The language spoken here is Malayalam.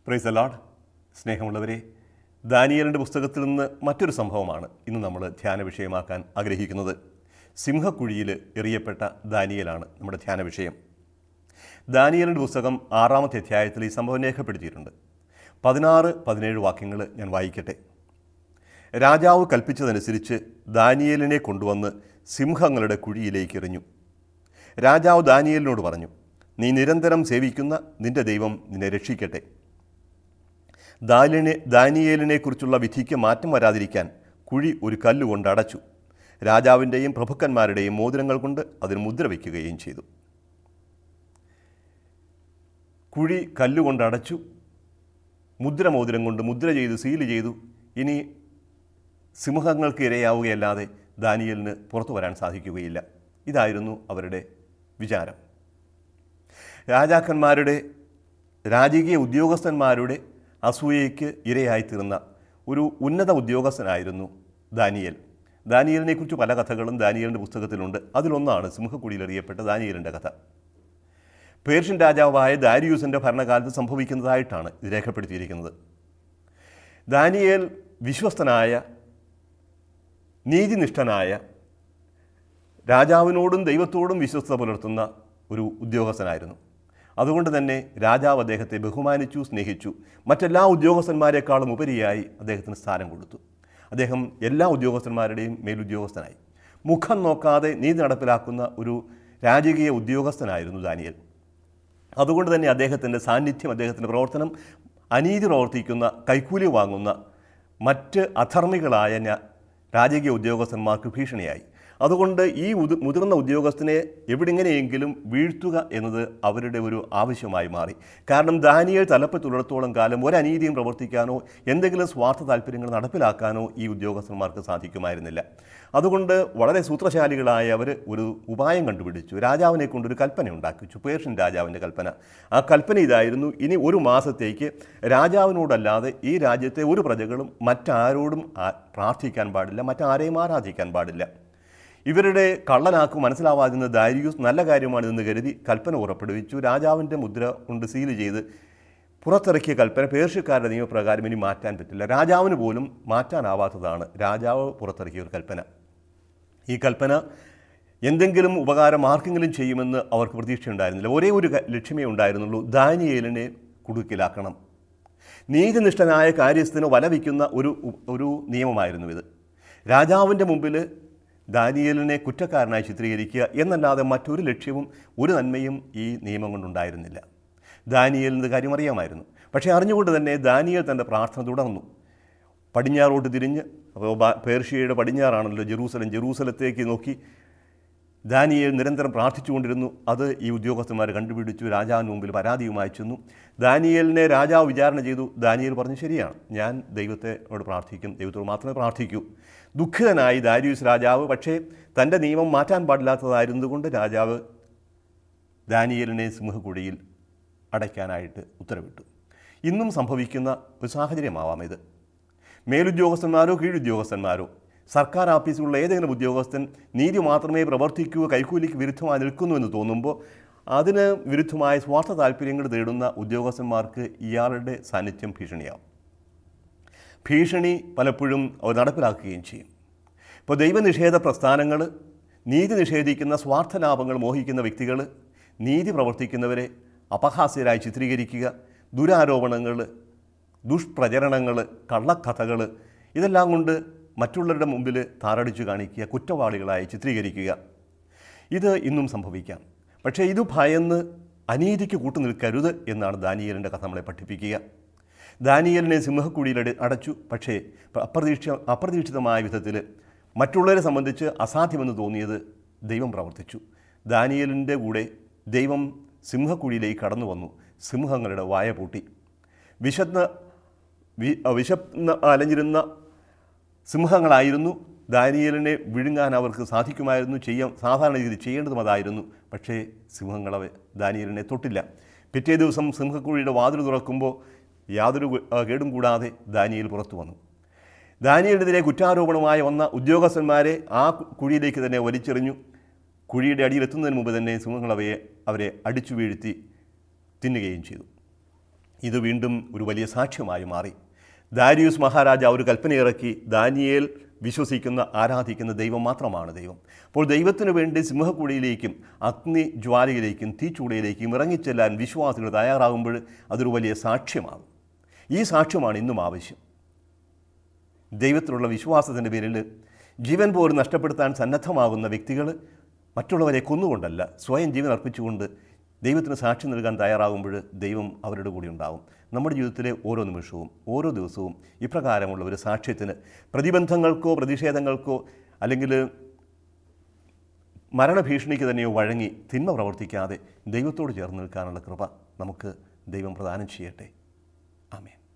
പ്രൈസ് അലാഡ് സ്നേഹമുള്ളവരെ ദാനിയലിൻ്റെ പുസ്തകത്തിൽ നിന്ന് മറ്റൊരു സംഭവമാണ് ഇന്ന് നമ്മൾ ധ്യാന വിഷയമാക്കാൻ ആഗ്രഹിക്കുന്നത് സിംഹക്കുഴിയിൽ എറിയപ്പെട്ട ദാനിയലാണ് നമ്മുടെ ധ്യാന വിഷയം ദാനിയലിൻ്റെ പുസ്തകം ആറാമത്തെ അധ്യായത്തിൽ ഈ സംഭവം രേഖപ്പെടുത്തിയിട്ടുണ്ട് പതിനാറ് പതിനേഴ് വാക്യങ്ങൾ ഞാൻ വായിക്കട്ടെ രാജാവ് കൽപ്പിച്ചതനുസരിച്ച് ദാനിയേലിനെ കൊണ്ടുവന്ന് സിംഹങ്ങളുടെ കുഴിയിലേക്ക് എറിഞ്ഞു രാജാവ് ദാനിയേലിനോട് പറഞ്ഞു നീ നിരന്തരം സേവിക്കുന്ന നിന്റെ ദൈവം നിന്നെ രക്ഷിക്കട്ടെ ദാലിനെ ദാനിയേലിനെക്കുറിച്ചുള്ള വിധിക്ക് മാറ്റം വരാതിരിക്കാൻ കുഴി ഒരു കല്ലുകൊണ്ട് അടച്ചു രാജാവിൻ്റെയും പ്രഭുക്കന്മാരുടെയും മോതിരങ്ങൾ കൊണ്ട് അതിന് മുദ്ര വയ്ക്കുകയും ചെയ്തു കുഴി കല്ലുകൊണ്ട് അടച്ചു മുദ്ര മോതിരം കൊണ്ട് മുദ്ര ചെയ്തു സീല് ചെയ്തു ഇനി സിംഹങ്ങൾക്ക് ഇരയാവുകയല്ലാതെ ദാനിയലിന് പുറത്തു വരാൻ സാധിക്കുകയില്ല ഇതായിരുന്നു അവരുടെ വിചാരം രാജാക്കന്മാരുടെ രാജകീയ ഉദ്യോഗസ്ഥന്മാരുടെ അസൂയയ്ക്ക് ഇരയായിത്തീർന്ന ഒരു ഉന്നത ഉദ്യോഗസ്ഥനായിരുന്നു ദാനിയൽ ദാനിയലിനെക്കുറിച്ച് പല കഥകളും ദാനിയലിൻ്റെ പുസ്തകത്തിലുണ്ട് അതിലൊന്നാണ് സിംഹക്കുടിയിലെറിയപ്പെട്ട ദാനിയലിൻ്റെ കഥ പേർഷ്യൻ രാജാവായ ദാരിയൂസിൻ്റെ ഭരണകാലത്ത് സംഭവിക്കുന്നതായിട്ടാണ് ഇത് രേഖപ്പെടുത്തിയിരിക്കുന്നത് ദാനിയേൽ വിശ്വസ്തനായ നീതിനിഷ്ഠനായ രാജാവിനോടും ദൈവത്തോടും വിശ്വസ്തത പുലർത്തുന്ന ഒരു ഉദ്യോഗസ്ഥനായിരുന്നു അതുകൊണ്ട് തന്നെ രാജാവ് അദ്ദേഹത്തെ ബഹുമാനിച്ചു സ്നേഹിച്ചു മറ്റെല്ലാ ഉദ്യോഗസ്ഥന്മാരെക്കാളും ഉപരിയായി അദ്ദേഹത്തിന് സ്ഥാനം കൊടുത്തു അദ്ദേഹം എല്ലാ ഉദ്യോഗസ്ഥന്മാരുടെയും മേലുദ്യോഗസ്ഥനായി മുഖം നോക്കാതെ നീതി നടപ്പിലാക്കുന്ന ഒരു രാജകീയ ഉദ്യോഗസ്ഥനായിരുന്നു ദാനിയൽ അതുകൊണ്ട് തന്നെ അദ്ദേഹത്തിൻ്റെ സാന്നിധ്യം അദ്ദേഹത്തിൻ്റെ പ്രവർത്തനം അനീതി പ്രവർത്തിക്കുന്ന കൈക്കൂലി വാങ്ങുന്ന മറ്റ് അധർമ്മികളായ ഞ- രാജകീയ ഉദ്യോഗസ്ഥന്മാർക്ക് ഭീഷണിയായി അതുകൊണ്ട് ഈ ഉത്- മുതിർന്ന ഉദ്യോഗസ്ഥനെ എവിടെങ്ങനെയെങ്കിലും വീഴ്ത്തുക എന്നത് അവരുടെ ഒരു ആവശ്യമായി മാറി കാരണം ദാനിയേൽ തലപ്പത്തുള്ളിടത്തോളം കാലം ഒരു അനീതിയും പ്രവർത്തിക്കാനോ എന്തെങ്കിലും സ്വാർത്ഥ താല്പര്യങ്ങൾ നടപ്പിലാക്കാനോ ഈ ഉദ്യോഗസ്ഥന്മാർക്ക് സാധിക്കുമായിരുന്നില്ല അതുകൊണ്ട് വളരെ സൂത്രശാലികളായ അവർ ഒരു ഉപായം കണ്ടുപിടിച്ചു രാജാവിനെ കൊണ്ടൊരു കൽപ്പന ഉണ്ടാക്കിച്ചു പേർഷ്യൻ രാജാവിൻ്റെ കൽപ്പന ആ കൽപ്പന ഇതായിരുന്നു ഇനി ഒരു മാസത്തേക്ക് രാജാവിനോടല്ലാതെ ഈ രാജ്യത്തെ ഒരു പ്രജകളും മറ്റാരോടും ആ- പ്രാർത്ഥിക്കാൻ പാടില്ല മറ്റാരെയും ആരാധിക്കാൻ പാടില്ല ഇവരുടെ കള്ളനാക്ക് മനസ്സിലാവാതിരുന്ന ദാരിയൂസ് നല്ല കാര്യമാണിതെന്ന് കരുതി കൽപ്പന പുറപ്പെടുവിച്ചു രാജാവിൻ്റെ മുദ്ര കൊണ്ട് സീൽ ചെയ്ത് പുറത്തിറക്കിയ കൽപ്പന പേർഷ്യക്കാരുടെ നിയമപ്രകാരം ഇനി മാറ്റാൻ പറ്റില്ല രാജാവിന് പോലും മാറ്റാനാവാത്തതാണ് രാജാവ് പുറത്തിറക്കിയ ഒരു കൽപ്പന ഈ കൽപ്പന എന്തെങ്കിലും ഉപകാരം ആർക്കെങ്കിലും ചെയ്യുമെന്ന് അവർക്ക് പ്രതീക്ഷയുണ്ടായിരുന്നില്ല ഒരേ ഒരു ക- ലക്ഷ്യമേ ഉണ്ടായിരുന്നുള്ളൂ ദാനിയേലിനെ കുടുക്കിലാക്കണം നീതിനിഷ്ഠനായ കാര്യസ്ഥന് വലവിക്കുന്ന ഒരു ഒരു നിയമമായിരുന്നു ഇത് രാജാവിൻ്റെ മുമ്പിൽ ദാനിയേലിനെ കുറ്റക്കാരനായി ചിത്രീകരിക്കുക എന്നല്ലാതെ മറ്റൊരു ലക്ഷ്യവും ഒരു നന്മയും ഈ നിയമം കൊണ്ടുണ്ടായിരുന്നില്ല ദാനിയേലിൻ്റെ കാര്യം അറിയാമായിരുന്നു പക്ഷേ അറിഞ്ഞുകൊണ്ട് തന്നെ ദാനിയേൽ തൻ്റെ പ്രാർത്ഥന തുടർന്നു പടിഞ്ഞാറോട്ട് തിരിഞ്ഞ് അപ്പോൾ ബ- പേർഷ്യയുടെ പടിഞ്ഞാറാണല്ലോ ജെറൂസലം ജെറൂസലത്തേക്ക് നോക്കി ദാനിയേൽ നിരന്തരം പ്രാർത്ഥിച്ചുകൊണ്ടിരുന്നു അത് ഈ ഉദ്യോഗസ്ഥന്മാർ കണ്ടുപിടിച്ചു രാജാവിന് മുമ്പിൽ പരാതിയുമായി ചെന്നു ദാനിയേലിനെ രാജാവ് വിചാരണ ചെയ്തു ദാനിയേൽ പറഞ്ഞു ശരിയാണ് ഞാൻ ദൈവത്തോട് പ്രാർത്ഥിക്കും ദൈവത്തോട് മാത്രമേ പ്രാർത്ഥിക്കൂ ദുഃഖിതനായി ദാരിയൂസ് രാജാവ് പക്ഷേ തൻ്റെ നിയമം മാറ്റാൻ പാടില്ലാത്തതായിരുന്നതുകൊണ്ട് രാജാവ് ദാനിയേലിനെ സിംഹക്കുഴിയിൽ അടയ്ക്കാനായിട്ട് ഉത്തരവിട്ടു ഇന്നും സംഭവിക്കുന്ന ഒരു സാഹചര്യമാവാം ഇത് മേലുദ്യോഗസ്ഥന്മാരോ കീഴുദ്യോഗസ്ഥന്മാരോ സർക്കാർ ഓഫീസിലുള്ള ഏതെങ്കിലും ഉദ്യോഗസ്ഥൻ നീതി മാത്രമേ പ്രവർത്തിക്കൂ കൈക്കൂലിക്ക് വിരുദ്ധമായി നിൽക്കുന്നുവെന്ന് തോന്നുമ്പോൾ അതിന് വിരുദ്ധമായ സ്വാർത്ഥ താല്പര്യങ്ങൾ തേടുന്ന ഉദ്യോഗസ്ഥന്മാർക്ക് ഇയാളുടെ സാന്നിധ്യം ഭീഷണിയാവും ഭീഷണി പലപ്പോഴും അവർ നടപ്പിലാക്കുകയും ചെയ്യും ഇപ്പോൾ ദൈവനിഷേധ പ്രസ്ഥാനങ്ങൾ നീതി നിഷേധിക്കുന്ന സ്വാർത്ഥ ലാഭങ്ങൾ മോഹിക്കുന്ന വ്യക്തികൾ നീതി പ്രവർത്തിക്കുന്നവരെ അപഹാസ്യരായി ചിത്രീകരിക്കുക ദുരാരോപണങ്ങൾ ദുഷ്പ്രചരണങ്ങൾ കള്ളക്കഥകൾ ഇതെല്ലാം കൊണ്ട് മറ്റുള്ളവരുടെ മുമ്പിൽ താറടിച്ചു കാണിക്കുക കുറ്റവാളികളായി ചിത്രീകരിക്കുക ഇത് ഇന്നും സംഭവിക്കാം പക്ഷേ ഇത് ഭയന്ന് അനീതിക്ക് കൂട്ടുനിൽക്കരുത് എന്നാണ് ദാനിയേലിൻ്റെ കഥ നമ്മളെ പഠിപ്പിക്കുക ദാനിയേലിനെ സിംഹക്കുഴിയിൽ അട- അടച്ചു പക്ഷേ അപ്രതീക്ഷ അപ്രതീക്ഷിതമായ വിധത്തിൽ മറ്റുള്ളവരെ സംബന്ധിച്ച് അസാധ്യമെന്ന് തോന്നിയത് ദൈവം പ്രവർത്തിച്ചു ദാനിയേലിൻ്റെ കൂടെ ദൈവം സിംഹക്കുഴിയിലേക്ക് കടന്നു വന്നു സിംഹങ്ങളുടെ വായ പൂട്ടി വിശന്ന് വി- വിശന്ന് അലഞ്ഞിരുന്ന സിംഹങ്ങളായിരുന്നു ദാനിയേലിനെ വിഴുങ്ങാൻ അവർക്ക് സാധിക്കുമായിരുന്നു ചെയ്യാൻ സാധാരണ രീതിയിൽ ചെയ്യേണ്ടതും അതായിരുന്നു പക്ഷേ സിംഹങ്ങളെ ദാനിയേലിനെ തൊട്ടില്ല പിറ്റേ ദിവസം സിംഹക്കുഴിയുടെ വാതിൽ തുറക്കുമ്പോൾ യാതൊരു കു- ആ, കേടും കൂടാതെ ദാനിയേൽ പുറത്തു വന്നു ദാനിയേലിനെതിരെ കുറ്റാരോപണമായി വന്ന ഉദ്യോഗസ്ഥന്മാരെ ആ കു- കുഴിയിലേക്ക് തന്നെ വലിച്ചെറിഞ്ഞു കുഴിയുടെ അടിയിലെത്തുന്നതിന് മുമ്പ് തന്നെ സിംഹങ്ങൾ അവയെ അവരെ അടിച്ചു വീഴ്ത്തി തിന്നുകയും ചെയ്തു ഇത് വീണ്ടും ഒരു വലിയ സാക്ഷ്യമായി മാറി ദാരിയൂസ് മഹാരാജ ഒരു കൽപ്പനയിറക്കി ദാനിയേൽ വിശ്വസിക്കുന്ന ആരാധിക്കുന്ന ദൈവം മാത്രമാണ് ദൈവം അപ്പോൾ ദൈവത്തിനു വേണ്ടി സിംഹക്കുടിയിലേക്കും അഗ്നി ജ്വാലയിലേക്കും തീച്ചൂടയിലേക്കും ഇറങ്ങിച്ചെല്ലാൻ വിശ്വാസികൾ തയ്യാറാകുമ്പോൾ അതൊരു വലിയ സാക്ഷ്യമാകും ഈ സാക്ഷ്യമാണ് ഇന്നും ആവശ്യം ദൈവത്തിലുള്ള വിശ്വാസത്തിൻ്റെ പേരിൽ ജീവൻ പോലും നഷ്ടപ്പെടുത്താൻ സന്നദ്ധമാകുന്ന വ്യക്തികൾ മറ്റുള്ളവരെ കൊന്നുകൊണ്ടല്ല സ്വയം ജീവൻ അർപ്പിച്ചുകൊണ്ട് ദൈവത്തിന് സാക്ഷി നൽകാൻ തയ്യാറാകുമ്പോൾ ദൈവം അവരുടെ കൂടെ ഉണ്ടാകും നമ്മുടെ ജീവിതത്തിലെ ഓരോ നിമിഷവും ഓരോ ദിവസവും ഇപ്രകാരമുള്ള ഒരു സാക്ഷ്യത്തിന് പ്രതിബന്ധങ്ങൾക്കോ പ്രതിഷേധങ്ങൾക്കോ അല്ലെങ്കിൽ മരണഭീഷണിക്ക് തന്നെയോ വഴങ്ങി തിന്മ പ്രവർത്തിക്കാതെ ദൈവത്തോട് ചേർന്ന് നിൽക്കാനുള്ള കൃപ നമുക്ക് ദൈവം പ്രദാനം ചെയ്യട്ടെ ആമേൻ